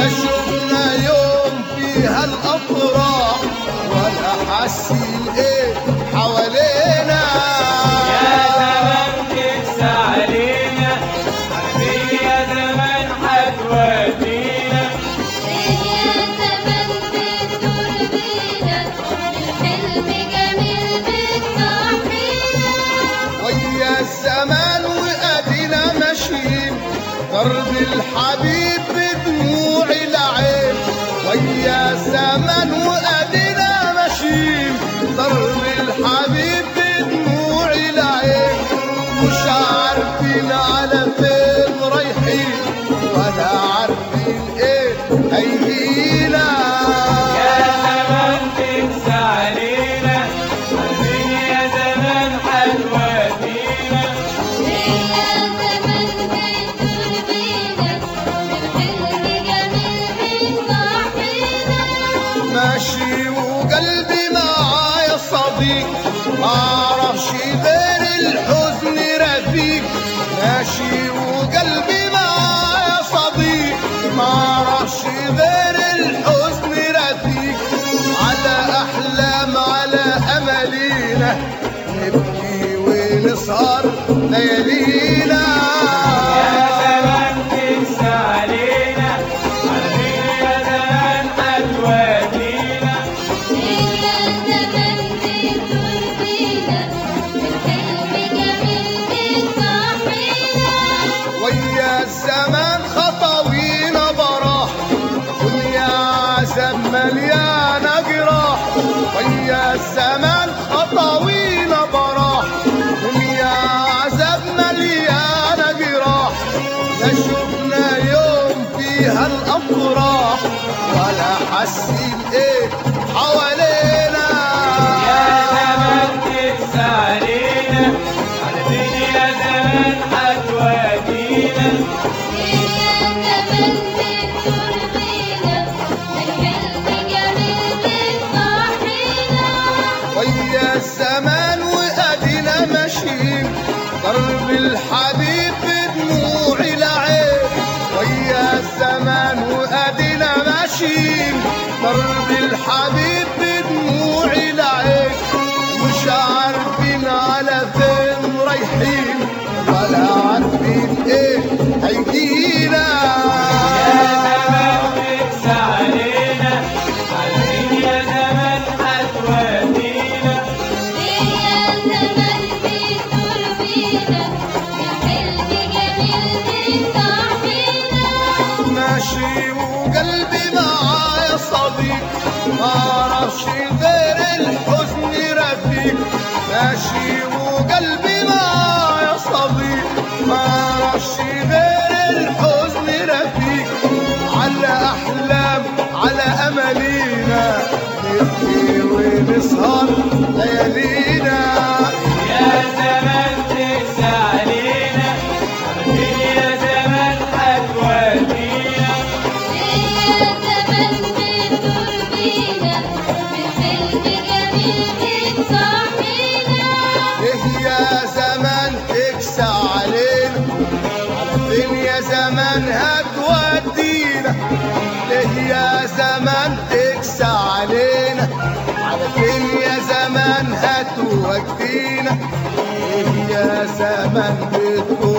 لا شفنا يوم فيها الافراح ولا حاسين ايه حوالينا يا زمان تنسى علينا حبيبي يا زمان حتودينا يا زمان بتدور بينا الحلم جميل بتصحينا ويا الزمان وادينا ماشيين درب الحبيب بدموع العين ويا الزمان وادينا ماشيين درب الحبيب بدموع العين مش عارفين على فين رايحين ولا عارفين ايه هيجينا يا زمان تنسى علينا حبيبي يا زمان حتودينا يا زمان بتدور بينا الحلم جميل بتصحينا ماشي وقلبي معايا صديق معرفش غير الحزن رفيق ماشي وقلبي معايا صديق معرفش غير الحزن رفيق على احلام على امالينا نبكي ونسهر ليالينا يا زمان تنسى علينا حبيبي يا زمان حتودينا يا زمان بتدور بينا الحلم جميل بتصحينا ويا الزمان خطوينا براح دنيا عذاب مليانة جراح ويا الزمان خطوينا براح دنيا عذاب مليانة جراح لا شفنا يوم فيها الأفراح ولا حاسين ايه حوالينا يا زمان تنسى علينا حبيبي يا زمان حتودينا يا زمان بتدور بينا الحلم جميل بتصحينا ويا الزمان وادينا ماشيين درب الحبيب بدموع العين ويا الزمان وادينا ماشيين درب الحبيب بدموع العين مش عارفين على فين رايحين ولا عارفين ايه هيجينا يا زمان تنسى علينا حبيبي يا زمان حتودينا يا زمان بتدور بينا الحلم جميل بتصحينا ماشي وقلبي معايا صديق معرفش غير الحزن رفيق ماشي وقلبي معايا صديق معرفش غير الحزن رفيق على احلام على امالينا نبكي ونسهر ليالينا يا زمان تنسى علينا حبيبي يا زمان حتودينا يا زمان بتدور بينا الحلم جميل بتصحينا ايه يا زمان تكسى علينا على فين يا زمان هتودينا ليه يا زمان تكسى علينا على فين يا زمان هتودينا ايه يا زمان بتقول